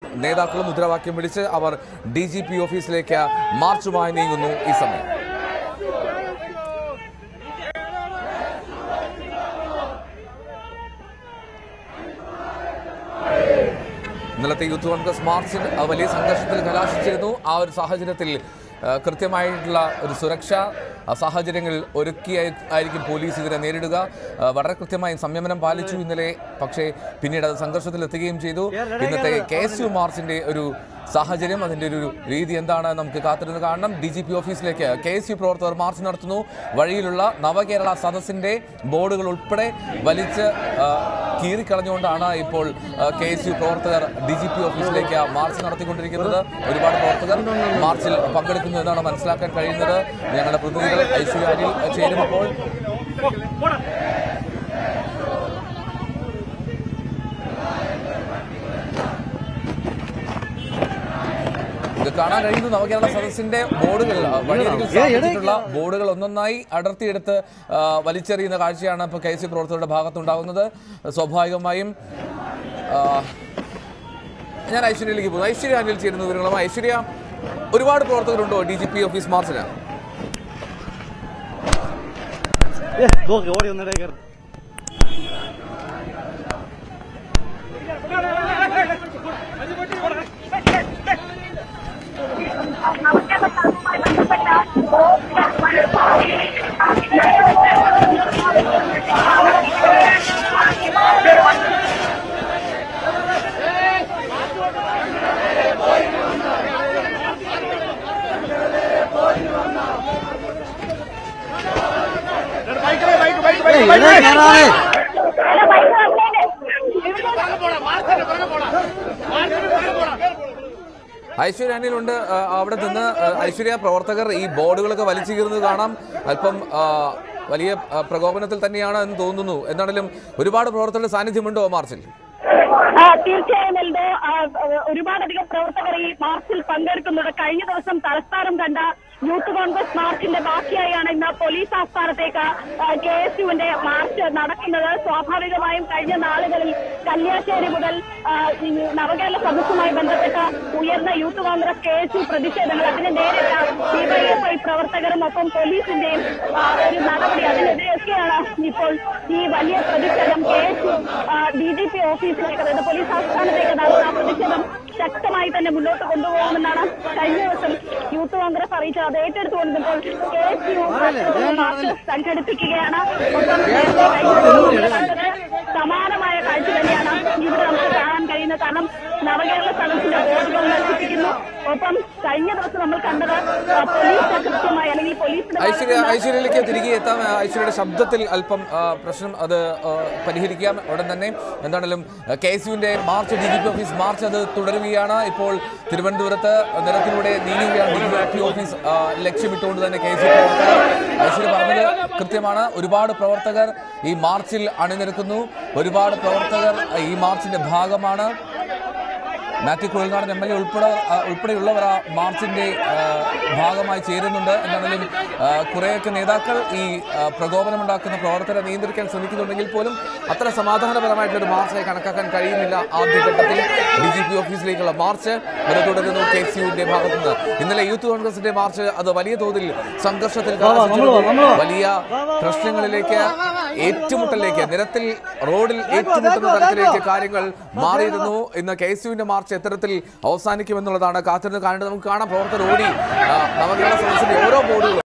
നേതാക്കളും മുദ്രാവാക്യം വിളിച്ച് അവർ ഡി ജി പി ഓഫീസിലേക്ക് മാർച്ചുമായി നീങ്ങുന്നു ഈ സമയം ഇന്നലത്തെ യൂത്ത് കോൺഗ്രസ് മാർച്ചിൽ ആ വലിയ സംഘർഷത്തിൽ കലാശിച്ചിരുന്നു ആ ഒരു സാഹചര്യത്തിൽ ആ, കൃത്യമായിട്ടുള്ള ഒരു സുരക്ഷാ ആ, സാഹചര്യങ്ങൾ ഒരുക്കി ആയിരിക്കും പോലീസ് ഇതിനെ നേരിടുക ആ, വളരെ കൃത്യമായി സംയമനം പാലിച്ചു ഇന്നലെ പക്ഷേ പിന്നീട് അത് സംഘർഷത്തിലെത്തുകയും ചെയ്തു ഇന്നത്തെ കെ എസ് യു മാർച്ചിന്റെ ഒരു സാഹചര്യം അതിൻ്റെ ഒരു രീതി എന്താണ് നമുക്ക് കാത്തിരുന്ന് കാണണം ഡി ജി പി ഓഫീസിലേക്ക് കെ എസ് യു പ്രവർത്തകർ മാർച്ച് നടത്തുന്നു വഴിയിലുള്ള നവകേരള സദസ്സിന്റെ ബോർഡുകൾ ഉൾപ്പെടെ വലിച്ച് ആ, കീറിക്കളഞ്ഞുകൊണ്ടാണ് ഇപ്പോൾ കെ എസ് യു പ്രവർത്തകർ ഡി ജി പി ഓഫീസിലേക്ക് മാർച്ച് നടത്തിക്കൊണ്ടിരിക്കുന്നത് ഒരുപാട് പ്രവർത്തകർ മാർച്ചിൽ പങ്കെടുക്കുന്നു എന്നാണ് മനസ്സിലാക്കാൻ കഴിയുന്നത് ഞങ്ങളുടെ പ്രതിനിധികൾ ഐശ്വര്യാനിൽ ചേരുമ്പോൾ ഇത് കാണാൻ കഴിയുന്നു നവകേരള സദസ്സിന്റെ ബോർഡുകൾ ആ, വഴിയരികിൽ സ്ഥാപിച്ചിട്ടുള്ള ബോർഡുകൾ ഒന്നൊന്നായി അടർത്തിയെടുത്ത് ആ, വലിച്ചെറിയുന്ന കാഴ്ചയാണ് ഇപ്പോൾ കെ സി പ്രവർത്തകരുടെ ഭാഗത്തുണ്ടാകുന്നത് സ്വാഭാവികമായും ആ, ഞാൻ ഐശ്വര്യയിലേക്ക് പോകുന്നു ഐശ്വര്യ അനിൽ ചേരുന്ന വിവരങ്ങളുമായി ഐശ്വര്യ ഒരുപാട് പ്രവർത്തകരുണ്ടോ ഡി ജി പി ഓഫീസ് മാർച്ചിന് നോക്കി ഓടി ഒന്നിടേ കയറി ഐശ്വര്യ അനിലുണ്ട് ആ, അവിടെ നിന്ന് ആ, ഐശ്വര്യ പ്രവർത്തകർ ഈ ബോർഡുകളൊക്കെ വലിച്ചു കീറുന്നത് കാണാം അല്പം ആ, വലിയ ആ, പ്രകോപനത്തിൽ തന്നെയാണ് എന്ന് തോന്നുന്നു എന്താണെങ്കിലും ഒരുപാട് പ്രവർത്തകരുടെ സാന്നിധ്യമുണ്ടോ മാർച്ചിൽ ആ, തീർച്ചയായും എൽദോ ആ, ഒരുപാടധികം പ്രവർത്തകർ ഈ മാർച്ചിൽ പങ്കെടുക്കുന്നുണ്ട് കഴിഞ്ഞ ദിവസം തലസ്ഥാനം കണ്ട യൂത്ത് കോൺഗ്രസ് മാർച്ചിന്റെ ബാക്കിയായാണ് ഇന്ന് പോലീസ് ആസ്ഥാനത്തേക്ക് കെ എസ് യുവിന്റെ മാർച്ച് നടക്കുന്നത് സ്വാഭാവികമായും കഴിഞ്ഞ നാളുകളിൽ കല്യാശ്ശേരി മുതൽ ആ, ഈ നവകേരള സദസ്സുമായി ബന്ധപ്പെട്ട ഉയർന്ന youth Congress K S U പ്രതിഷേധങ്ങൾ അതിനെ നേരിട്ട ഡിവൈഎഫ്ഐ പ്രവർത്തകരും ഒപ്പം പോലീസിന്റെയും ആ, ഒരു നടപടി അതിനെതിരെയൊക്കെയാണ് ഇപ്പോൾ ഈ വലിയ പ്രതിഷേധം K S U D G P ഓഫീസിലേക്ക് അതായത് പോലീസ് ആസ്ഥാനത്തേക്ക് നടന്ന ആ പ്രതിഷേധം ശക്തമായി തന്നെ മുന്നോട്ട് കൊണ്ടുപോകുമെന്നാണ് കഴിഞ്ഞ ദിവസം യൂത്ത് കോൺഗ്രസ് അറിയിച്ചത് അത് ഏറ്റെടുത്തുകൊണ്ട് ഇപ്പോൾ കെ എസ് യു മാർച്ച് സംഘടിപ്പിക്കുകയാണ് ഒപ്പം നേരത്തെ കഴിഞ്ഞ ദിവസം ഇവിടെ കണ്ടത് സമാനമായ കാഴ്ച തന്നെയാണ് ഇവിടെ നമുക്ക് കാണാൻ കഴിയുന്നത് കാരണം നവകേരള സദസ്സിന്റെ ബോർഡുകൾ നശിപ്പിക്കുന്നു ഒപ്പം കഴിഞ്ഞ ദിവസം നമ്മൾ കണ്ടത് ആ, പോലീസ് കൃത്യമായി അല്ലെങ്കിൽ പോലീസിന്റെ ഐശ്വര്യ ഭാഗത്തുനിന്ന് ഐശ്വര്യയിലേക്ക് തിരികെ എത്താം ആ, ഐശ്വര്യയുടെ ശബ്ദത്തിൽ അല്പം ആ, പ്രശ്നം അത് ആ, പരിഹരിക്കാം ഉടൻ തന്നെ എന്താണെങ്കിലും കെ എസ് യുവിന്റെ march D G P office march അത് തുടരുകയാണ് ഇപ്പോൾ തിരുവനന്തപുരത്ത് നിരത്തിലൂടെ നീങ്ങുകയാണ് ഡി ജി പി ഓഫീസ് ആ, ലക്ഷ്യമിട്ടുകൊണ്ട് തന്നെ കെ എസ് യു പ്രവർത്തകർ ഐശ്വര്യ പറഞ്ഞത് കൃത്യമാണ് ഒരുപാട് പ്രവർത്തകർ ഈ മാർച്ചിൽ അണിനിരക്കുന്നു ഒരുപാട് പ്രവർത്തകർ ഈ മാർച്ചിന്റെ ഭാഗമാണ് Mathew Kuzhalnadan M L A ഉൾപ്പെടെ ആ, ഉൾപ്പെടെയുള്ളവർ ആ മാർച്ചിന്റെ ആ, ഭാഗമായി ചേരുന്നുണ്ട് എന്നാണെങ്കിലും ആ, കുറേയൊക്കെ നേതാക്കൾ ഈ ആ, പ്രകോപനമുണ്ടാക്കുന്ന പ്രവർത്തകരെ നിയന്ത്രിക്കാൻ ശ്രമിക്കുന്നുണ്ടെങ്കിൽ പോലും അത്ര സമാധാനപരമായിട്ടുള്ള ഒരു മാർച്ചായി കണക്കാക്കാൻ കഴിയുന്നില്ല ആദ്യഘട്ടത്തിൽ ഡി ജി പി ഓഫീസിലേക്കുള്ള മാർച്ച് അത് തുടരുന്നു കെ സി യുവിന്റെ ഭാഗത്തുനിന്ന് ഇന്നലെ യൂത്ത് കോൺഗ്രസിന്റെ മാർച്ച് അത് വലിയ തോതിൽ സംഘർഷത്തിൽ കലാശിച്ചിരുന്നു. വലിയ പ്രശ്നങ്ങളിലേക്ക് ഏറ്റുമുട്ടലിലേക്ക് നിരത്തിൽ റോഡിൽ ഏറ്റുമുട്ടുന്ന തരത്തിലേക്ക് കാര്യങ്ങൾ മാറിയിരുന്നു ഇന്ന് കെ എസ് യുവിന്റെ മാർച്ച് എത്തരത്തിൽ അവസാനിക്കുമെന്നുള്ളതാണ് കാത്തിരുന്ന് കാണേണ്ടത് നമുക്ക് കാണാം പ്രവർത്തകർ ഓടി ആ, നവകേരള സദസ്സിന്റെ ഓരോ ബോർഡുകളും